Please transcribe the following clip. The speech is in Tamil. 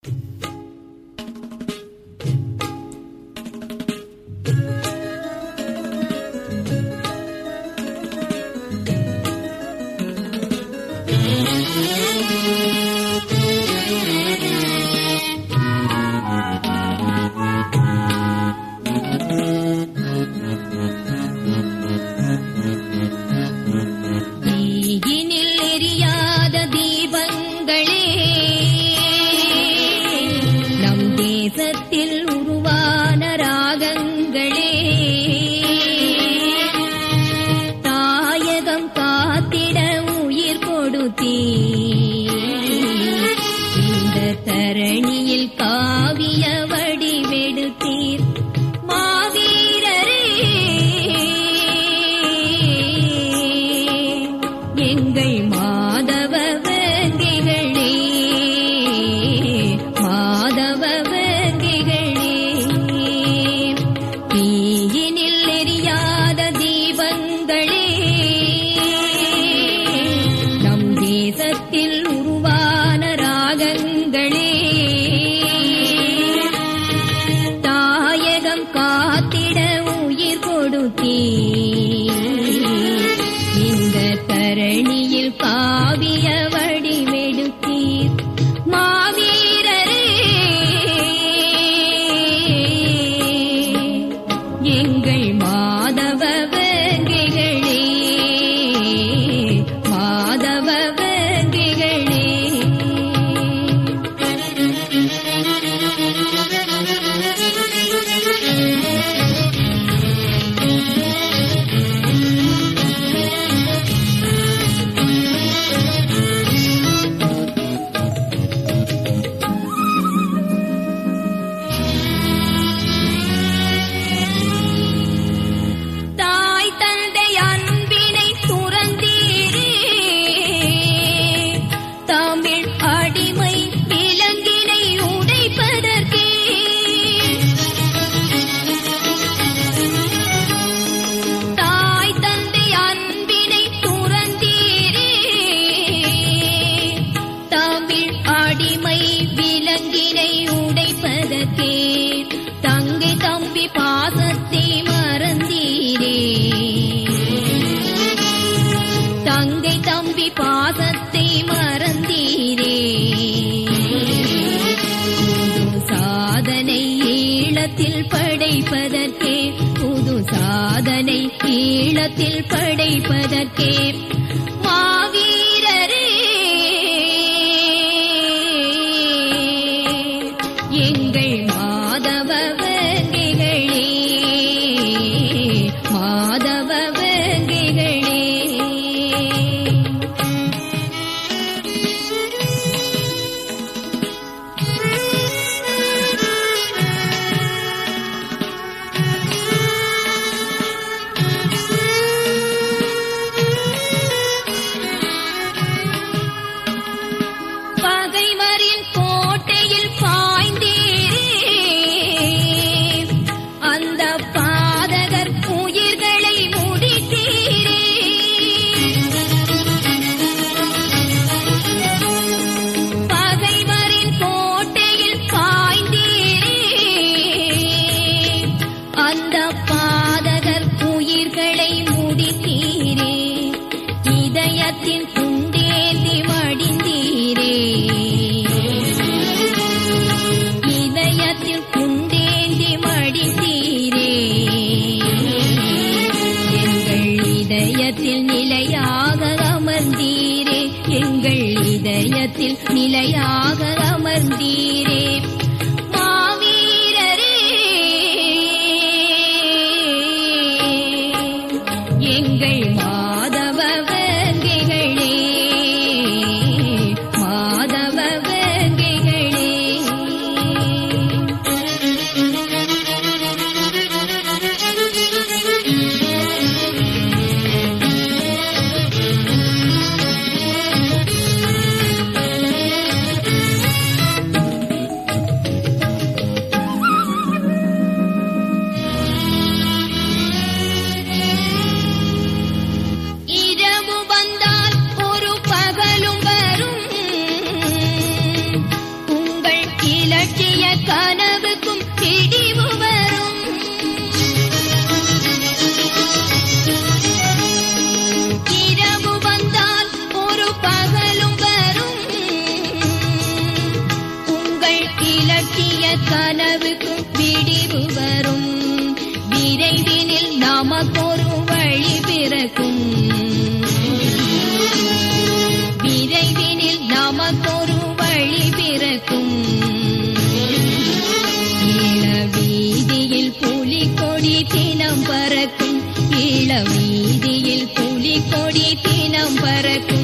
தீயினில் எரியாத தீபங்களே நம் தேசத்தில் உருவான ராகங்களே தாயகம் காத்திட உயிர் கொடுத்தீ இந்த தரணியில் காவிய வடிவெடுத்தீர் மாவீரரே எங்கள் மாதவ வங்கிகளே மாதவ வங்கிகளே தீயினில் எரியாத தீபங்களே நம் தேசத்தில் உருவான ராகங்களே தாயகம் காத்திட உயிர் கொடுத்தீ இந்த தரணியில் காவிய வடிவெடுத்தீர் மாவீரரே எங்கள் மாதவ வங்கிகளே மாதவ வங்கிகளே தாய் தந்தை அன்பினை துறந்தீரே தமிழ் அடிமை விலங்கினை உடைப்பதற்கே தாய் தந்தை அன்பினை துறந்தீரே தமிழ் அடிமை விலங்கினை உடைப்பதற்கே தங்கை தம்பி பாசத்தை மறந்தீரே தங்கை தம்பி பாசத்தை மறந்தீரே புது சாதனை ஈழத்தில் படைப்பதற்கே புது சாதனை ஈழத்தில் படைப்பதற்கே மாவீரரே எங்கள் மாதவ வங்கிகளே மாதவ வங்கிகளே பகைவரின் கோட்டையில் பாய்ந்தீரே அந்த பாதகர் உயிர்களை முடித்தீரே பகைவரின் கோட்டையில் பாய்ந்தீரே அந்த பாதகர் உயிர்களை முடித்தீரே இதயத்தின் குண்டேந்தி மடிந்தீரே இதயத்தில் குண்டேந்தி மடிந்தீரே எங்கள் இதயத்தில் நிலையாக அமர்ந்தீரே எங்கள் இதயத்தில் நிலையாக அமர்ந்தீரே மாவீரரே எங்கள் மாதவ வங்கிகளே மாதவ வங்கிகளே இலட்சிய கனவுக்கும் பிடிவு வரும் இரவு வந்தால் ஒரு பகலும் வரும் உங்கள் இலட்சிய கனவுக்கும் விடிவு வரும் விரைவினில் நமக்கொரு வழி பிறக்கும் விரைவினில் நமக்கொரு வழி பிறக்கும் ஈழ வீதியில் புலிக்கொடி தினம் பறக்கும் ஈழ வீதியில் புலிக்கொடி தினம் பறக்கும்